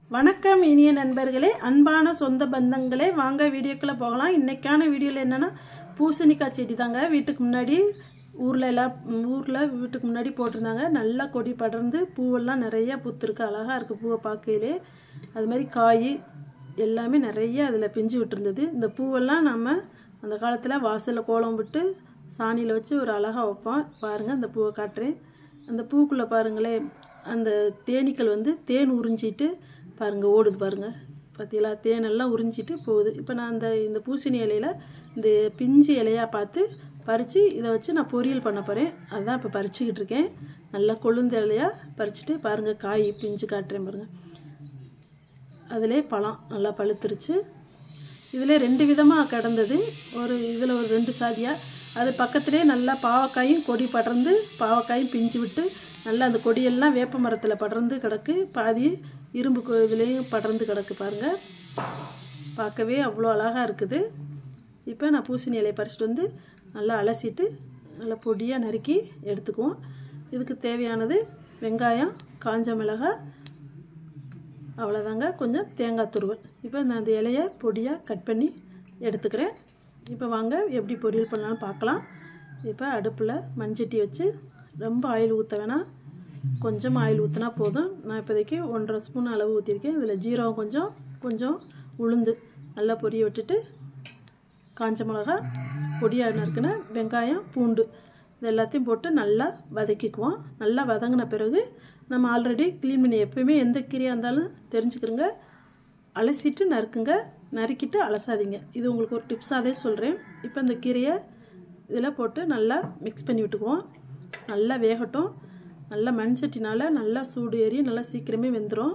வணக்கம் இனிய நண்பர்களே அன்பான சொந்த பந்தங்களே வாங்க வீடியோக்குள்ளே போகலாம் இன்னைக்கான வீடியோவில் என்னென்னா பூசணிக்காய் செடி தாங்க வீட்டுக்கு முன்னாடி ஊரில் எல்லாம் ஊரில் வீட்டுக்கு முன்னாடி போட்டிருந்தாங்க நல்லா கொடி படர்ந்து பூவெல்லாம் நிறைய பூத்துருக்கு அழகாக இருக்குது பூவை பார்க்கையிலே அது மாதிரி காய் எல்லாமே நிறைய அதில் பிஞ்சு விட்டுருந்தது இந்த பூவெல்லாம் நம்ம அந்த காலத்தில் வாசலில் கோலம் விட்டு சாணியில் வச்சு ஒரு அழகாக வைப்போம் பாருங்கள் அந்த பூவை காட்டுறேன் அந்த பூக்குள்ளே பாருங்களேன் அந்த தேனீக்கள் வந்து தேன் உறிஞ்சிட்டு பாருங்கள் ஓடுது பாருங்கள் பார்த்தீங்களா தேனெல்லாம் உறிஞ்சிட்டு போகுது இப்போ நான் அந்த இந்த பூசணி இலையில இந்த பிஞ்சு இலையாக பார்த்து பறித்து இதை வச்சு நான் பொரியல் பண்ண போகிறேன் அதுதான் இப்போ பறிச்சுக்கிட்டு இருக்கேன் நல்லா கொழுந்த இலையாக பறிச்சுட்டு பாருங்கள் காய் பிஞ்சு காட்டுறேன் பாருங்கள் அதிலே பழம் நல்லா பழுத்துருச்சு இதில் ரெண்டு விதமாக கிடந்தது ஒரு இதில் ஒரு ரெண்டு சாதியாக அது பக்கத்துலேயே நல்லா பாவக்காயும் கொடி படர்ந்து பாவக்காயும் பிஞ்சு விட்டு நல்லா அந்த கொடியெல்லாம் வேப்ப மரத்தில் படர்ந்து கிடக்கு பாதி இரும்பு கொ- இதுலேயும் படர்ந்து கிடக்கு பாருங்கள் பார்க்கவே அவ்வளோ அழகாக இருக்குது இப்போ நான் பூசணி இலையை பறிச்சிட்டு வந்து நல்லா அலசிட்டு நல்லா பொடியாக நறுக்கி எடுத்துக்குவோம் இதுக்கு தேவையானது வெங்காயம் காஞ்ச மிளகாய் அவ்வளோதாங்க கொஞ்சம் தேங்காய் துருவல் இப்போ நான் அந்த இலையை பொடியாக கட் பண்ணி எடுத்துக்கிறேன் இப்போ வாங்க எப்படி பொரியல் பண்ணலாம்னு பார்க்கலாம் இப்போ அடுப்பில் மண்சட்டி வச்சு ரொம்ப ஆயில் ஊற்ற வேணாம் கொஞ்சம் ஆயில் ஊற்றினா போதும் நான் இப்போதைக்கு ஒன்றரை ஸ்பூன் அளவு ஊற்றிருக்கேன் இதில் ஜீரகம் கொஞ்சம் கொஞ்சம் உளுந்து நல்லா பொரிய விட்டுட்டு காஞ்ச மிளகா பொடியாக நறுக்கின வெங்காயம் பூண்டு இது எல்லாத்தையும் போட்டு நல்லா வதக்கிக்குவோம் நல்லா வதங்கின பிறகு நம்ம ஆல்ரெடி க்ளீன் பண்ணி எப்பயுமே எந்த கீரையாக இருந்தாலும் தெரிஞ்சுக்கிறோங்க அலசிட்டு நறுக்குங்க நறுக்கிட்டு அலசாதீங்க இது உங்களுக்கு ஒரு டிப்ஸாகவே சொல்கிறேன் இப்போ இந்த கீரையை இதில் போட்டு நல்லா மிக்ஸ் பண்ணி விட்டுக்குவோம் நல்லா வேகட்டும் நல்லா மண் சட்டினால் நல்லா சூடு ஏறி நல்லா சீக்கிரமே வெந்துடும்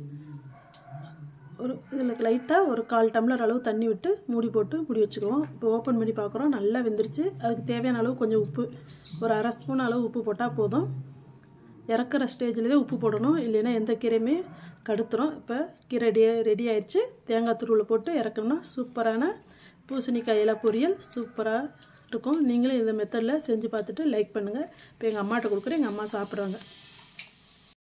ஒரு இதில் லைட்டாக ஒரு கால் டம்ளர் அளவு தண்ணி விட்டு மூடி போட்டு மூடி வச்சுக்குவோம் இப்போ ஓப்பன் பண்ணி பார்க்குறோம் நல்லா வெந்துருச்சு அதுக்கு தேவையான அளவு கொஞ்சம் உப்பு ஒரு அரை ஸ்பூன் அளவு உப்பு போட்டால் போதும் இறக்குற ஸ்டேஜ்லேயே உப்பு போடணும் இல்லைன்னா எந்த கீரையுமே கடுத்துரும் இப்போ கீரை ரெடி ரெடி ஆயிடுச்சு தேங்காய் துருவில் போட்டு இறக்கணும்னா சூப்பரான பூசணிக்காய் இலை பொரியல் சூப்பராக இருக்கும் நீங்களும் இந்த மெத்தடில் செஞ்சு பார்த்துட்டு லைக் பண்ணுங்கள் இப்போ எங்கள் அம்மாட்ட கொடுக்குறேன் எங்கள் அம்மா சாப்பிட்றாங்க